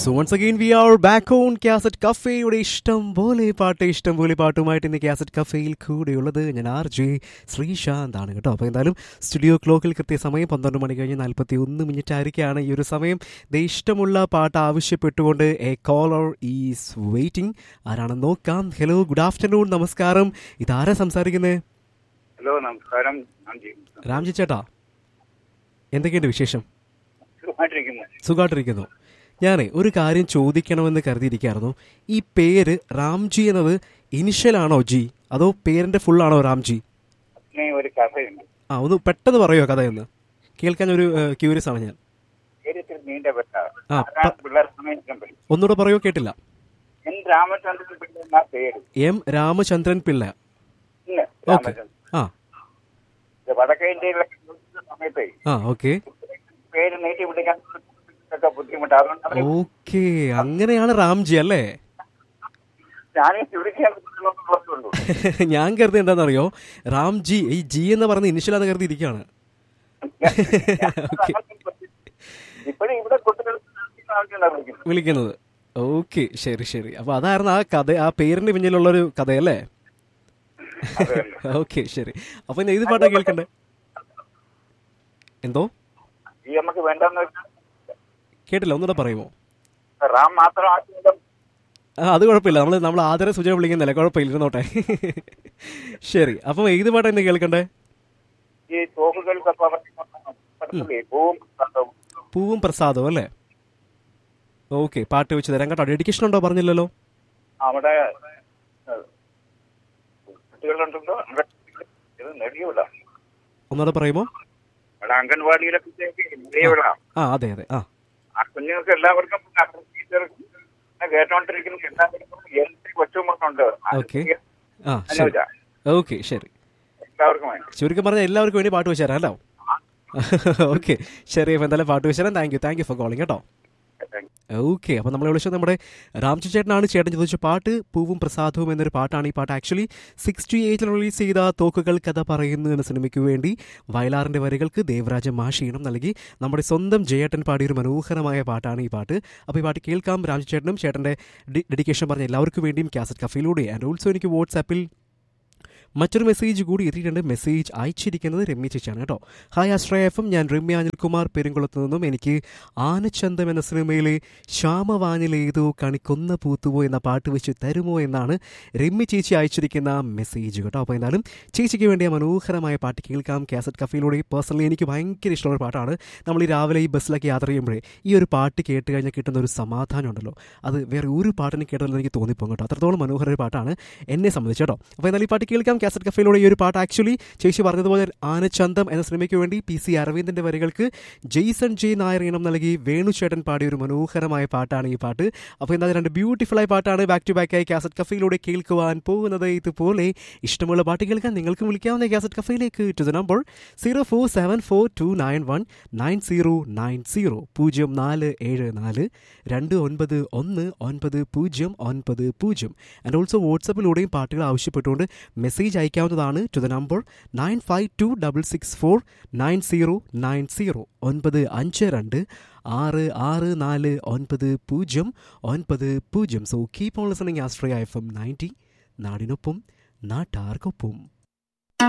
So once again we are back on cassette കഫേയുടെ ഇഷ്ടം പോലെ പാട്ട് ഇഷ്ടം പോലെ പാട്ടുമായിട്ട് ഇന്ന് കാസറ്റ് കഫേയിൽ കൂടെയുള്ളത് ഞാൻ ആർ ജെ ശ്രീശാന്ത് ആണ് കേട്ടോ അപ്പോൾ എന്തായാലും സ്റ്റുഡിയോ ക്ലോക്കിൽ കൃത്യസമയം പന്ത്രണ്ട് മണി കഴിഞ്ഞ് നാൽപ്പത്തി ഒന്ന് മിനിറ്റ് ആയിരിക്കുകയാണ് ഈ ഒരു സമയം ദേ ഇഷ്ടമുള്ള പാട്ട് ആവശ്യപ്പെട്ടുകൊണ്ട് എ കോളർ ഈസ് വെയിറ്റിംഗ് ആരാണെന്ന് നോക്കാം ഹലോ ഗുഡ് ആഫ്റ്റർനൂൺ നമസ്കാരം ഇതാരാ സംസാരിക്കുന്നത് ഹലോ നമസ്കാരം ഞാൻ ജി രാംജി ചേട്ടാ എന്തൊക്കെയുണ്ട് വിശേഷം സുഖമായിട്ടിരിക്കുന്നു സുഖമായിട്ടിരിക്കുന്നു ഞാനേ ഒരു കാര്യം ചോദിക്കണമെന്ന് കരുതിയിരിക്കുകയായിരുന്നു ഈ പേര് റാംജി എന്നത് ഇനിഷ്യലാണോ ജി അതോ പേരിന്റെ ഫുൾ ആണോ റാംജി പിന്നെ ഒരു കഥയുണ്ട് ആ ഒന്ന് പെട്ടെന്ന് പറയുമോ കഥയെന്ന് കേൾക്കാൻ ഒരു ക്യൂരിയസ് ആണ് ഞാൻ പേര് ഇത്തിരി നീണ്ട പെട്ട ആ, പ- പിള്ളേർ സമയം പറ്റും ഒന്നുകൂടെ പറയോ കേട്ടില്ല എൻ രാമചന്ദ്രൻ പിള്ള എന്നാ പേര് എം രാമചന്ദ്രൻ പിള്ള ഇന്ന് ഓക്കെ രാമചന്ദ്രൻ ആ ഇത് വടക്കേ ഇന്ത്യയിലെ സമയത്ത് ആ ഓക്കെ പേര് നീട്ടി പിടിക്കാൻ ഒക്കെ ബുദ്ധിമുട്ട് അതുകൊണ്ട് അവര് ഓക്കെ അങ്ങനെയാണ് റാംജി അല്ലേ ഞാനീ ചുരുക്കിയാൽ ഉള്ളൂ ഞാൻ കരുതി എന്താണെന്നറിയോ റാംജി ഈ ജി എന്ന് പറഞ്ഞ ഇനിഷ്യലാന്ന് കരുതി ഇരിക്കുകയാണ് ഓക്കെ ഇപ്പോഴും ഇവിടെ കുട്ടികൾ ആൾക്കാരാണ് വിളിക്കുന്നത് വിളിക്കുന്നത് ഓക്കെ ശരി ശരി അപ്പൊ അതായിരുന്നു ആ കഥ ആ പേരിന്റെ പിന്നിലുള്ളൊരു കഥയല്ലേ അതെ. ഓക്കെ ശരി അപ്പൊ ഇന്ന് ഏത് പാട്ടാ കേൾക്കണ്ടേ എന്തോ ഈ നമുക്ക് വേണ്ടെന്ന് വെച്ചാൽ കേട്ടില്ല ഒന്നുകൂടെ പറയുമോ റാം മാത്രം ആക്കിയത് ആ അത് കുഴപ്പമില്ല നമ്മൾ നമ്മൾ ആദര സൂചന വിളിക്കുന്നില്ല കുഴപ്പമില്ല ഇരുന്നോട്ടെ ശരി അപ്പം ഏത് പാട്ടാ ഇന്ന് കേൾക്കണ്ടേ ഈ തോക്കുകൾക്കൊക്കെ അവർക്ക് പൂവും കണ്ടവും പൂവും പ്രസാദവും അല്ലേ ഓക്കെ പാട്ട് വെച്ച് തരാം കേട്ടോ ഡെഡിക്കേഷൻ ഉണ്ടോ പറഞ്ഞില്ലല്ലോ അവിടെ ഏഹ്, കുട്ടികളുണ്ടല്ലോ അവിടെ ഇത് നെടിയുള്ള ഒന്നുകൂടെ പറയുമോ അവിടെ അംഗൻവാടിയിലെ കുട്ടികൾക്ക് നെടിയുള്ള ആ അതെ അതെ ആ ആ കുഞ്ഞുങ്ങൾക്ക് എല്ലാവർക്കും ടീച്ചർക്കും കേട്ടോണ്ടിരിക്കുന്ന എല്ലാവർക്കും എന്ത് കൊച്ചുമക്കളുണ്ട് ഓക്കെ ആ ശരി ഓക്കെ ശരി എല്ലാവർക്കും വേണ്ടി ചുരുക്കം പറഞ്ഞാൽ എല്ലാവർക്കും വേണ്ടി പാട്ട് വെച്ച് തരാം അല്ലോ ഓക്കെ ശരി അപ്പം എന്തായാലും പാട്ട് വെച്ച് തരാം thank you thank you for calling കേട്ടോ Thank ഓക്കെ അപ്പം നമ്മൾ വിളിച്ചത് നമ്മുടെ രാംജി ചേട്ടനാണ് ചേട്ടൻ ചോദിച്ച പാട്ട് പൂവും പ്രസാദവും എന്നൊരു പാട്ടാണ് ഈ പാട്ട് ആക്ച്വലി സിക്സ്റ്റി എയ്റ്റിൽ റിലീസ് ചെയ്ത തോക്കുകൾ കഥ പറയുന്നു എന്ന സിനിമയ്ക്ക് വേണ്ടി വയലാറിന്റെ വരികൾക്ക് ദേവരാജ മാഷീണം നൽകി നമ്മുടെ സ്വന്തം ജയേട്ടൻ പാടിയ ഒരു മനോഹരമായ പാട്ടാണ് ഈ പാട്ട് അപ്പോൾ ഈ പാട്ട് കേൾക്കാം രാംജി ചേട്ടനും ചേട്ടൻ്റെ ഡെഡിക്കേഷൻ പറഞ്ഞ എല്ലാവർക്കും വേണ്ടിയും കാസറ്റ് കഫയിലൂടെ ആൻഡ് ഓൾസോ എനിക്ക് വാട്സാപ്പിൽ മറ്റൊരു മെസ്സേജ് കൂടി എത്തിയിട്ടുണ്ട് മെസ്സേജ് അയച്ചിരിക്കുന്നത് രമ്യ ചേച്ചിയാണ് കേട്ടോ ഹായ് ആശ്രയ എഫ് എം ഞാൻ രമ്യ അനിൽകുമാർ പെരുങ്കുളത്ത് നിന്നും എനിക്ക് ആനച്ചന്തം എന്ന സിനിമയിലെ ശ്യാമവാനിലേതോ കണിക്കൊന്ന പൂത്തുവോ എന്ന പാട്ട് വെച്ച് തരുമോ എന്നാണ് രമ്യ ചേച്ചി അയച്ചിരിക്കുന്ന മെസ്സേജ് കേട്ടോ അപ്പോൾ എന്തായാലും ചേച്ചിക്ക് വേണ്ടി ആ മനോഹരമായ പാട്ട് കേൾക്കാം കാസറ്റ് കഫയിലൂടെ പേഴ്സണലി എനിക്ക് ഭയങ്കര ഇഷ്ടമുള്ള ഒരു പാട്ടാണ് നമ്മൾ ഈ രാവിലെ ഈ ബസ്സിലൊക്കെ യാത്ര ചെയ്യുമ്പോഴേ ഈ ഒരു പാട്ട് കേട്ട് കഴിഞ്ഞാൽ കിട്ടുന്ന ഒരു സമാധാനം ഉണ്ടല്ലോ അത് വേറെ ഒരു പാട്ടിന് കേട്ടതെന്ന് എനിക്ക് തോന്നിപ്പോകും കേട്ടോ അത്രത്തോളം മനോഹര ഒരു പാട്ടാണ് എന്നെ സംബന്ധിച്ച് കേട്ടോ അപ്പോൾ എന്നാൽ ഈ പാട്ട് കേൾക്കാം കാസറ്റ് കഫയിലൂടെ ഈ ഒരു പാട്ട് ആക്ച്വലി ചേച്ചി പറഞ്ഞതുപോലെ ആനച്ചന്തം എന്ന സിനിമയ്ക്ക് വേണ്ടി പി സി അരവിന്ദന്റെ വരികൾക്ക് ജെയ്സൺ ജെ നായർ ഇനം നൽകി വേണുചേട്ടൻ പാടിയ ഒരു മനോഹരമായ പാട്ടാണ് ഈ പാട്ട് അപ്പോൾ എന്താ രണ്ട് ബ്യൂട്ടിഫുൾ ആയ പാട്ടാണ് ബാക്ക് ടു ബാക്ക് ആയി കാസറ്റ് കഫയിലൂടെ കേൾക്കുവാൻ പോകുന്നത് ഇതുപോലെ ഇഷ്ടമുള്ള പാട്ട് കേൾക്കാൻ നിങ്ങൾക്ക് വിളിക്കാവുന്ന കാസറ്റ് കഫയിലേക്ക് to the number zero four seven four two nine one nine zero nine zero പൂജ്യം നാല് ഏഴ് നാല് രണ്ട് ഒൻപത് ഒന്ന് ഒൻപത് പൂജ്യം ഒൻപത് പൂജ്യം ആൻഡ് ഓൾസോ വാട്സപ്പിലൂടെയും പാട്ടുകൾ ആവശ്യപ്പെട്ടുകൊണ്ട് മെസ്സേജ് അയക്കാവുന്നതാണ് to the number nine five two double six four nine zero nine zero ഒൻപത് അഞ്ച് രണ്ട് ആറ് ആറ് നാല് ഒൻപത് പൂജ്യം ഒൻപത് പൂജ്യം സോ കീപ് ഓൺ ലിസണിങ് ആസ്ട്രയ എഫ് എം നയൻറ്റി നാടിനൊപ്പം നാട്ടാർക്കൊപ്പം